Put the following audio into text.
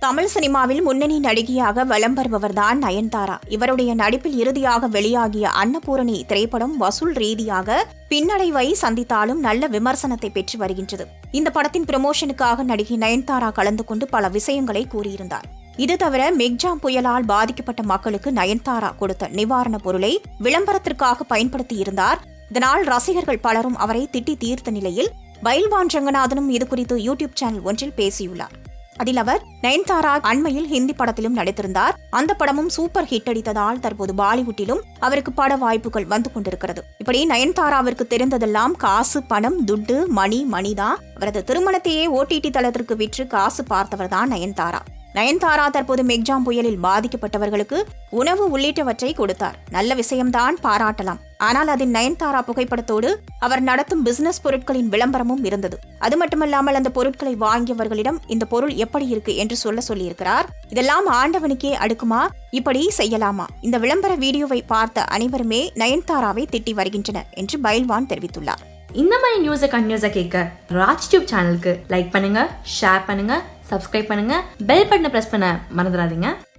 தமிழ் சினிமாவில் முன்னணி நடிகையாக வலம் வருபவர்தான் நயன்தாரா இவருடைய நடிப்பில் இறுதியாக வெளியாகிய அன்னபூரணி திரைப்படம் வசூல் ரீதியாக பின்னடைவை சந்தித்தாலும் நல்ல விமர்சனத்தை பெற்று வருகின்றது இந்த படத்தின் ப்ரமோஷனுக்காக நடிகை நயன்தாரா கலந்து கொண்டு பல விஷயங்களை கூறியிருந்தார் இது தவிர மெக்ஜாம் புயலால் பாதிக்கப்பட்ட மக்களுக்கு நயன்தாரா கொடுத்த நிவாரணப் பொருளை விளம்பரத்திற்காக பயன்படுத்தியிருந்தார் இதனால் ரசிகர்கள் பலரும் அவரை திட்டி தீர்த்த நிலையில் பைல்வான் ரங்கநாதனும் இதுகுறித்து யூடியூப் சேனல் ஒன்றில் பேசியுள்ளார் அதில் அவர் நயன்தாரா அண்மையில் ஹிந்தி படத்திலும் நடித்திருந்தார் அந்த படமும் சூப்பர் ஹிட் அடித்ததால் தற்போது பாலிவுட்டிலும் அவருக்கு பட வாய்ப்புகள் வந்து கொண்டிருக்கிறது இப்படி நயன்தாராவிற்கு தெரிந்ததெல்லாம் காசு பணம் துட்டு மணி மணிதான் அவரது திருமணத்தையே ஓடிடி தளத்திற்கு விற்று காசு பார்த்தவர் தான் நயன்தாரா நயன்தாரா தற்போது மெக்ஜாம் புயலில் பாதிக்கப்பட்டவர்களுக்கு உணவு உள்ளிட்டவற்றை கொடுத்தார் நல்ல விஷயம்தான் பாராட்டலாம் ஆனால் அதில் நயன்தாரா புகைப்படத்தோடு அவர் நடத்தும் பிசினஸ் பொருட்களின் விளம்பரமும் இருந்தது அது மட்டுமல்லாமல் அந்த பொருட்களை வாங்கியவர்களிடம் இந்த பொருள் எப்படி இருக்கு என்று சொல்ல சொல்லியிருக்கிறார் இதெல்லாம் ஆண்டவனுக்கே அடுக்குமா இப்படி செய்யலாமா இந்த விளம்பர வீடியோவை பார்த்த அனைவருமே நயன்தாராவை திட்டி வருகின்றனர் என்று பைல்வான் தெரிவித்துள்ளார் இந்த மாதிரி நியூஸை கண்டினியூஸாக கேட்க ராஜ் டியூப் சேனலுக்கு லைக் பண்ணுங்க ஷேர் பண்ணுங்க சப்ஸ்கிரைப் பண்ணுங்க பெல் பட்டனை ப்ரெஸ் பண்ண மறந்துடாதீங்க